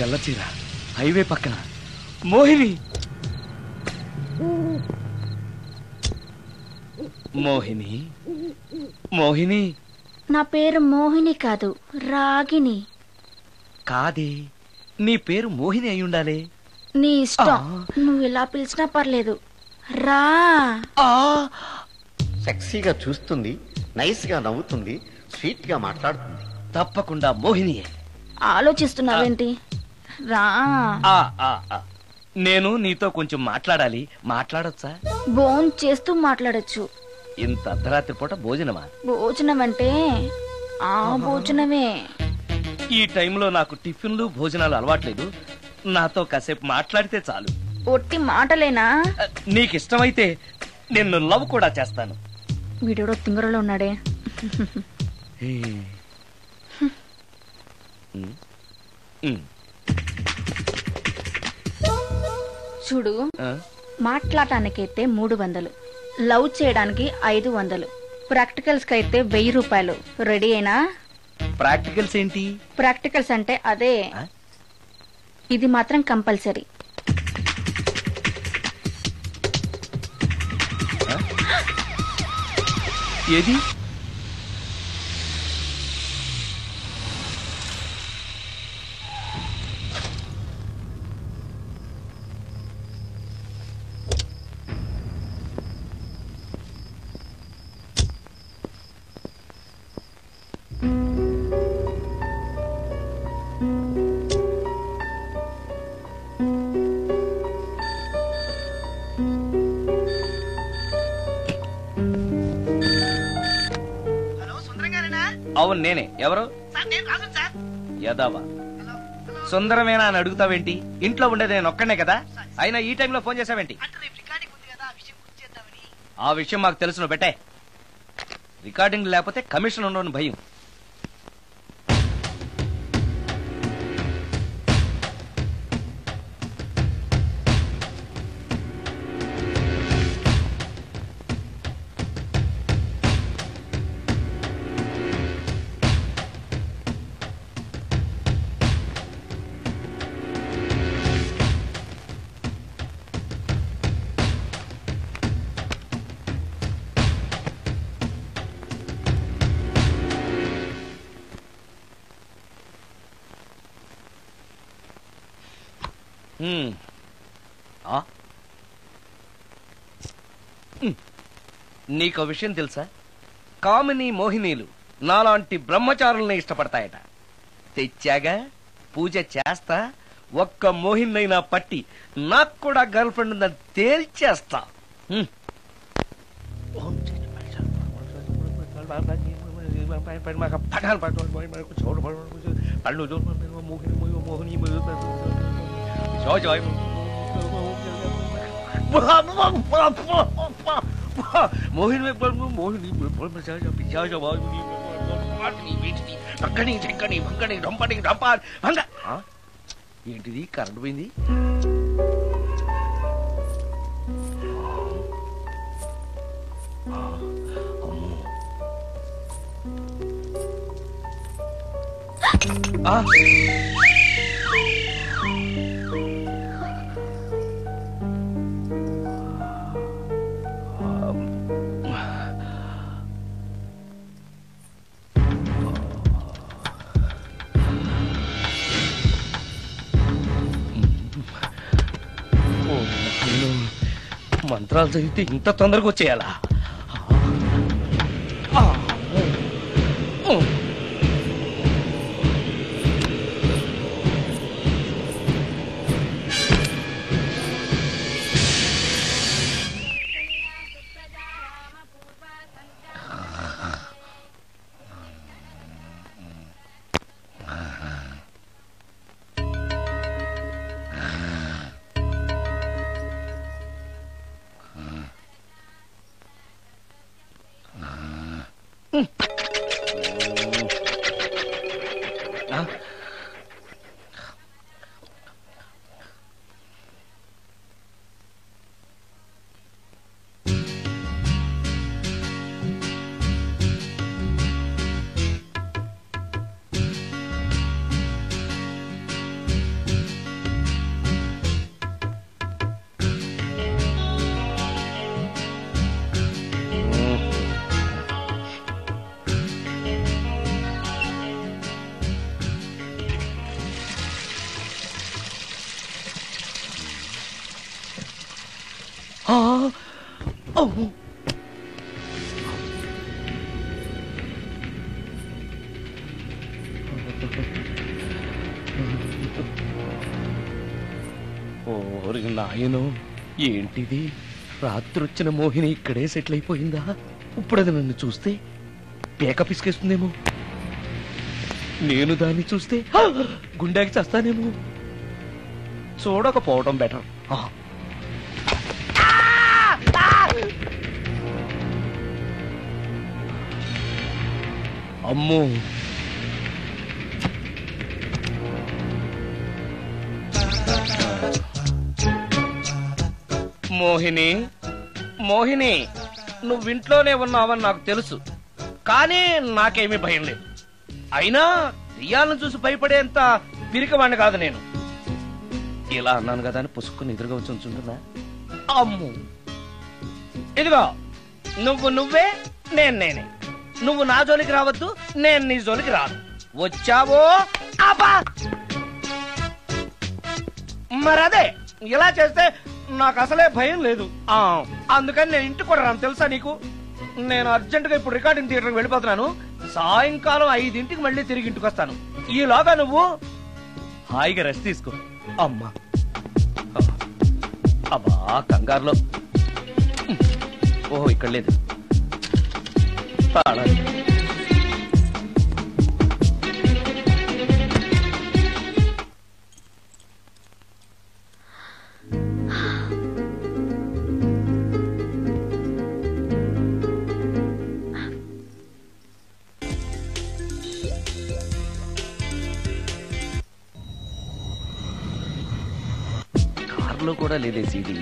తెల్ల చీర హైవే పక్కన మోహిని మోహిని మోహిని నా పేరు మోహిని కాదు రాగిని కాదే నీ పేరు మోహిని అయి ఉండాలి నీ ఇష్టం ఆ. నువ్వు ఇలా పిలిచినా పర్లేదు రా సెక్సీగా చూస్తుంది నైస్ గా నవ్వుతుంది స్వీట్ గా మాట్లాడుతుంది తప్పకుండా మోహినియే ఆలోచిస్తున్నావేంటి రా ఆ, ఆ, ఆ. నేను నీతో కొంచెం మాట్లాడాలి మాట్లాడొచ్చా బోన్ చేస్తూ మాట్లాడొచ్చు ఇంత అర్ధరాత్రి పూట భోజనమా భోజనం అంటే ఆ భోజనమే ఈ టైంలో నాకు టిఫిన్లు భోజనాలు అలవాట్లేదు నాతో కాసేపు మాట్లాడితే చాలు ఒట్టి మాటలేనా ఆ, నీకు ఇష్టమైతే నిన్ను లవ్ కూడా చేస్తాను వీడెవడో తింగరలో ఉన్నాడే ఉమ్. ఉమ్. చూడు ఆ? మాట్లాడటానికైతే మూడు వందలు లవ్ చేయడానికి ఐదు వందలు ప్రాక్టికల్స్ కి అయితే వెయ్యి రూపాయలు రెడీ అయినా ప్రాక్టికల్స్ ఏంటి ప్రాక్టికల్స్ అంటే అదే ఆ? ఇది మాత్రం కంపల్సరీ ఏది అవును నేనే ఎవరు యదావా సుందరమేనా అని అడుగుతావేంటి ఇంట్లో ఉండేది నేను ఒక్కనే కదా అయినా ఈ టైంలో ఫోన్ చేసావేంటి ఆ విషయం మాకు తెలుసును పెట్టే రికార్డింగ్ లేకపోతే కమిషన్ ఉండని భయం హ్మ్. ఆ? హ్మ్. నీకో విషయం తెలుసా కామిని మోహినీలు నాలాంటి బ్రహ్మచారుల్ని ఇష్టపడతాయట తెచ్చాగా పూజ చేస్తా ఒక్క మోహిన్నైనా పట్టి నాకు కూడా గర్ల్ ఫ్రెండ్ ఉందని తేల్చేస్తా హ్మ్. మోహిని మోహిని భంగని చెంకని భంగని రంపని రంప భంగ ఆ? ఏంటిది కరెంట్ పోయింది ఆ ఓ, అయ్యో. మంత్రాలు చదివితే ఇంత తొందరగా వచ్చేయాలా ఆ. ఓ. ఆ? అమ్మో. ఓరి నాయను ఏంటిది రాత్రొచ్చిన మోహిని ఇక్కడే సెటిల్ అయిపోయిందా ఇప్పుడు అది నన్ను చూస్తే పేక పిసికేస్తుందేమో నేను దాన్ని చూస్తే హా! గుండెకి చస్తానేమో చూడకపోవడం బెటర్ అమ్మో మోహిని మోహిని నువ్వు ఇంట్లోనే ఉన్నావని నాకు తెలుసు కానీ నాకేమీ భయం లేదు అయినా దెయ్యాలను చూసి భయపడేంత పిరికవాణ్ణి కాదు నేను ఇలా అన్నాను కదా అని పుసుక్కుని ఎదురుగా వచ్చి ఉంచుంటున్నా అమ్ము ఇదిగో నువ్వు నువ్వే నేను నేనే నువ్వు నా జోలికి రావద్దు నేను నీ జోలికి రాను వచ్చావో అబ్బా మరదే ఇలా చేస్తే నాకు అసలే భయం లేదు ఆ అందుకని నేను ఇంటికి కూడా రాను తెలుసా నీకు నేను అర్జెంట్ గా ఇప్పుడు రికార్డింగ్ థియేటర్కి వెళ్ళిపోతున్నాను సాయంకాలం ఐదింటికి మళ్ళీ తిరిగి ఇంటికి వస్తాను ఈలోగా నువ్వు హాయిగా రెస్ట్ తీసుకో అమ్మా అబ్బా కంగారులో ఓహో ఇక్కడ లేదు తాళాలు. కార్లో కూడా లేదే సీడీ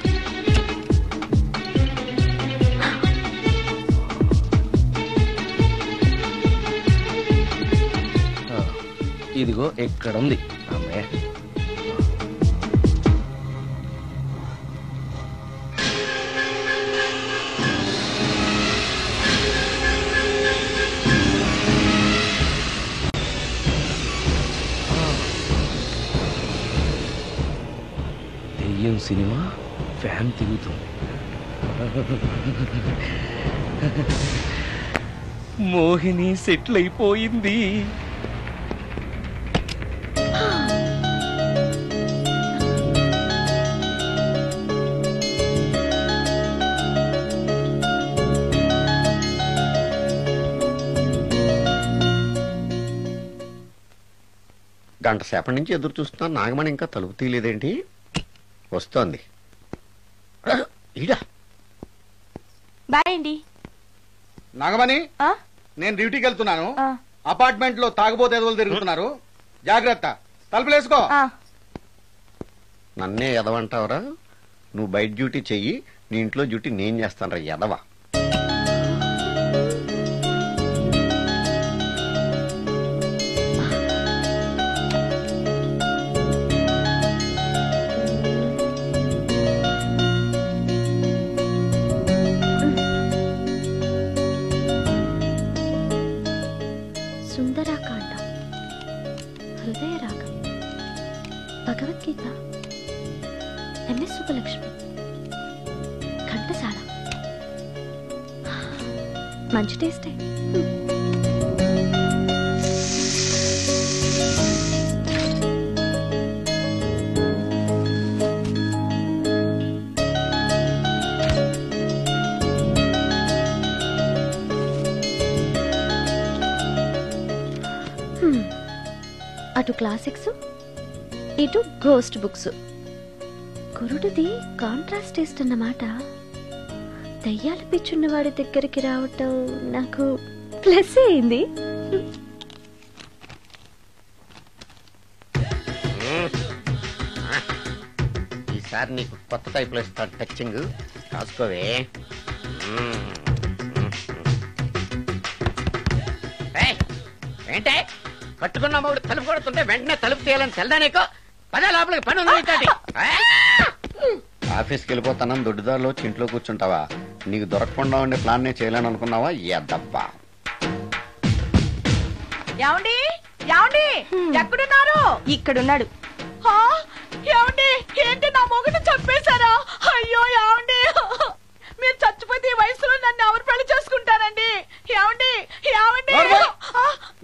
ఆ, ఇదిగో ఎక్కడ ఉంది అమ్మే దెయ్యం సినిమా ఫ్యాన్ తిరుగుతుంది మోహిని సెటిల్ అయిపోయింది గంట సేపటి నుంచి ఎదురు చూస్తున్నా నాగమణి ఇంకా తలుపు తీయలేదేంటి వస్తోంది ఈడా బాయ్ అండి నాగమణి ఆ? నేను డ్యూటీకి వెళ్తున్నాను ఆ. అపార్ట్మెంట్ లో తాగుబోతు ఎదవలు తిరుగుతున్నారు జాగ్రత్త తలుపులేసుకో ఆ. నన్నే ఎదవంటావరా నువ్వు బయట డ్యూటీ చెయ్యి నీ ఇంట్లో డ్యూటీ నేను చేస్తాను రా ఎదవ సుందరాకాండ హృదయ రాగం భగవద్గీత ఎంఎస్ సుబ్బలక్ష్మి ఘంటసాల మంచి టేస్టే హ్మ్. అటు క్లాసిక్స్ ఇటు గోస్ట్ బుక్స్ కురుడిది కాంట్రాస్ట్ టేస్ట్ అన్నమాట దయ్యాలు పిచ్చున్న వాడి దగ్గరికి రావటం నాకు ప్లస్ అయింది ఈసారి నీకు కొత్త టైప్లో ఇస్తాను టచ్చింగ్ రాసుకోవే ఏయ్, ఏంటే కట్టుకున్న మూడు తలుపు కొడుతుంటే వెంటనే తలుపు తీయాలని తెల్దా నీకు పదే లోపలికి పని ఉంది నీతోటి. ఆ! ఆఫీస్కి వెళ్ళిపోతానని దొడ్డిదారిలో వచ్చి ఇంట్లో కూర్చుంటావా నీకు దొరకకుండా ఉండే ప్లాన్ నేను చేయలేను అనుకున్నావా ఎద్దబ్బా ఏమండి ఏమండి ఎక్కడున్నారు ఇక్కడున్నాడు హా? ఏమండి ఏంటి నా మొగుడు చంపేశారా అయ్యో ఏమండి మీరు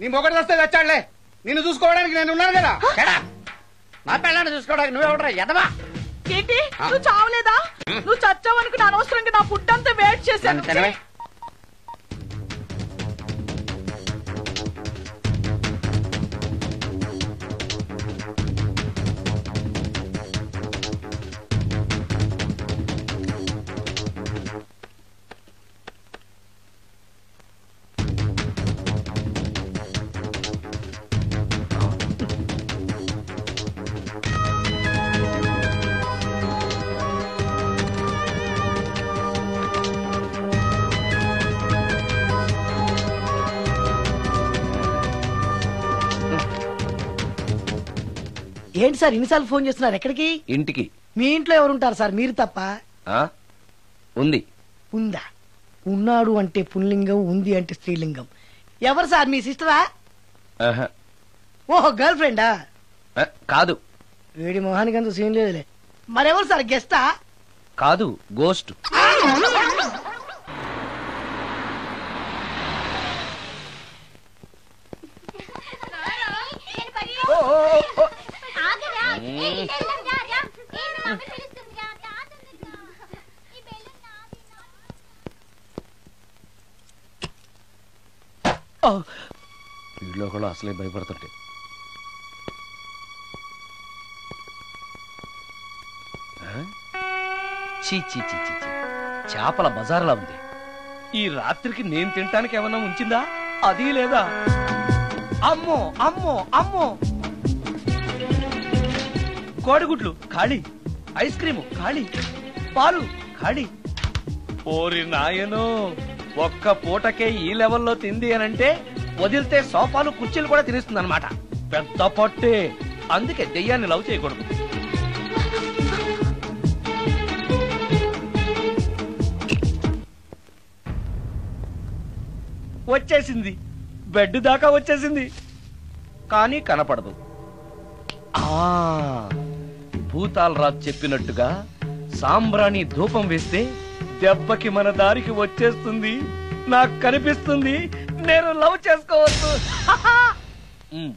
నీ మొగడు వస్తే వచ్చాడులే నిన్ను చూసుకోవడానికి నేను ఉన్నాను కదా చెడా. నా పిల్లని చూసుకోవడానికి నువ్వెవడరా ఎదవా ఏంటి నువ్వు చావలేదా నువ్వు చచ్చావనుకుని అనవసరంగా నా ఫుడ్ అంతా వేట్ చేశాను నన్ను తినవే ఏంటి సార్ ఇన్నిసార్లు ఫోన్ చేస్తున్నారు ఎక్కడికి ఇంటికి మీ ఇంట్లో ఎవరుంటారు సార్ మీరు తప్ప ఆ ఉంది ఉందా ఉన్నాడు అంటే పుల్లింగం ఉంది అంటే స్త్రీలింగం ఎవరు సార్ మీ సిస్టరా ఆహా. ఓహో గర్ల్ ఫ్రెండా ఆ, కాదు వేడి మొహానికి అంత సీన్ లేదులే మరెవరు సార్ గెస్టా కాదు గోస్ట్ వీళ్ళు కూడా అసలే భయపడుతుంటే ఆ? చీ చీ చీ చీ చీ. చేపల బజార్లా ఉంది ఈ రాత్రికి నేను తినటానికి ఏమన్నా ఉంచిందా అది లేదా అమ్మో అమ్మో అమ్మో కోడిగుడ్లు ఖాళీ ఐస్ క్రీము ఖాళీ పాలు ఖాళీ ఓరి నాయనో ఒక్క పూటకే ఈ లెవెల్లో తింది అనంటే వదిలితే సోఫాలు కుర్చీలు కూడా తినేస్తుంది అనమాట పెద్ద పొట్టే అందుకే దెయ్యాన్ని లవ్ చేయకూడదు వచ్చేసింది బెడ్ దాకా వచ్చేసింది కానీ కనపడదు ఆ భూతాలరాజు చెప్పినట్టుగా సాంబ్రాణి ధూపం వేస్తే దెబ్బకి మన దారికి వచ్చేస్తుంది నాకు కనిపిస్తుంది నేను లవ్ చేసుకోవచ్చు ఉమ్.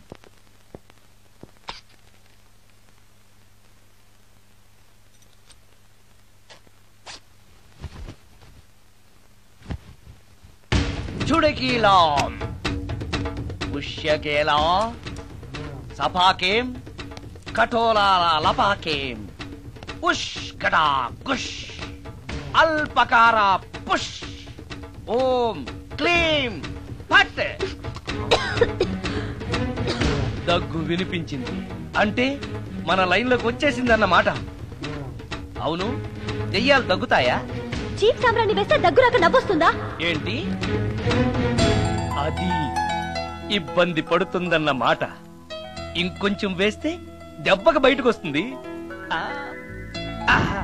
చుడకీలాం పుష్యకేలా సపాకేం కఠోలాల లపాకేం పుష్కటా కుష్ అల్పకార పుష్ ఓం క్లీం పట్ దగ్గు వినిపించింది అంటే మన లైన్లోకి వచ్చేసిందన్నమాట అవును దెయ్యాలు దగ్గుతాయా చీప్ సాంబ్రాన్ని వేస్తే దగ్గురాక నవ్వొస్తుందా ఏంటి అది ఇబ్బంది పడుతుందన్న మాట ఇంకొంచెం వేస్తే దెబ్బకి బయటకు వస్తుంది ఆ, ఆహా.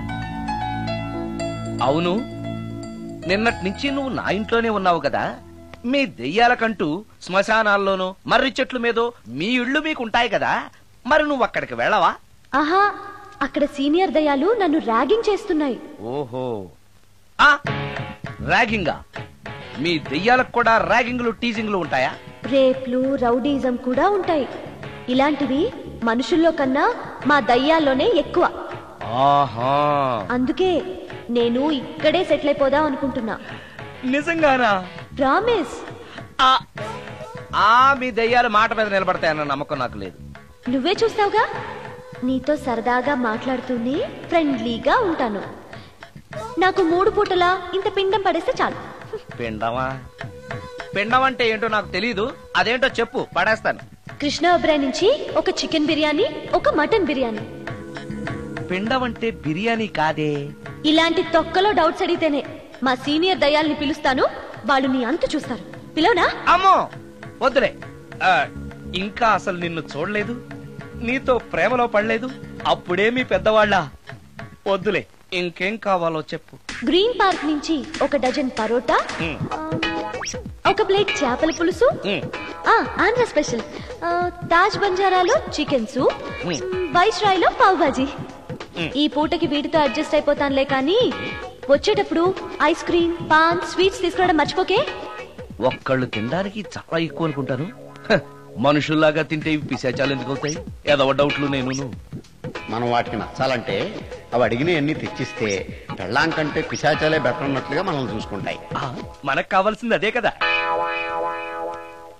అవును నిన్నటి నుంచి నువ్వు నా ఇంట్లోనే ఉన్నావు కదా మీ దెయ్యాలకంటూ శ్మశానాల్లోనూ మర్రి చెట్ల మీదో మీ ఇళ్ళు మీకు ఉంటాయి కదా మరి నువ్వు అక్కడికి వెళ్ళవా ఆహా అక్కడ సీనియర్ దయాలు నన్ను ర్యాగింగ్ చేస్తున్నాయి ఓహో ఆ ర్యాగింగా మీ దెయ్యాలకు కూడా ర్యాగింగ్లు టీజింగ్లు ఉంటాయా రేప్లు రౌడీజం కూడా ఉంటాయి ఇలాంటివి మనుషుల్లో కన్నా మా దయ్యాల్లోనే ఎక్కువ ఆహా అందుకే నేను ఇక్కడే సెటిల్ అయిపోదాం అనుకుంటున్నా నిజంగానా ప్రామిస్ ఆ ఆ మీ దెయ్యాలు మాట మీద నిలబడతాయన్న నమ్మకం నాకు లేదు నువ్వే చూస్తావుగా నీతో సరదాగా మాట్లాడుతూనే ఫ్రెండ్లీగా ఉంటాను నాకు మూడు పూటలా ఇంత పిండం పడేస్తే చాలు పిండమా పిండం అంటే ఏంటో నాకు తెలియదు అదేంటో చెప్పు పడేస్తాను కృష్ణ ఒబ్రాయ్ నుంచి ఒక చికెన్ బిర్యానీ ఒక మటన్ బిర్యానీ పిండం అంటే బిర్యానీ కాదే ఇలాంటి తొక్కలో డౌట్స్ అడిగితేనే మా సీనియర్ దయాల్ని పిలుస్తాను వాళ్ళు నీ అంతు చూస్తారు పిలవనా అమ్మో వద్దులే ఆ, ఇంకా అసలు నిన్ను చూడలేదు నీతో ప్రేమలో పడలేదు అప్పుడే మీ పెద్దవాళ్ళ వద్దులే ఇంకేం కావాలో చెప్పు గ్రీన్ పార్క్ నుంచి ఒక డజన్ పరోటా ఉమ్, ఆ, ఒక ప్లేట్ చేపల పులుసు ఉమ్, ఆ, ఆంధ్ర స్పెషల్ ఆ, తాజ్ బంజారాలో చికెన్ సూప్ ఉమ్. వైస్ రాయ్లో పావ్ భాజీ మ్. ఈ పూటకి వీటితో అడ్జస్ట్ అయిపోతానులే కానీ వచ్చేటప్పుడు ఐస్ క్రీమ్ పాన్ స్వీట్స్ తీసుకురావడం మర్చిపోకే ఒక్కళ్ళు తినడానికి చాలా ఎక్కువ అనుకుంటాను హ, మనుషుల్లాగా తింటే ఇవి పిశాచాలు ఎందుకు అవుతాయి ఏదో డౌట్లు నేను మనం వాటికి నచ్చాలంటే అవి అడిగినవన్నీ తెచ్చిస్తే పెళ్ళాం కంటే పిశాచాలే బెటర్ ఉన్నట్లుగా మనల్ని చూసుకుంటాయి మనకు కావాల్సింది అదే కదా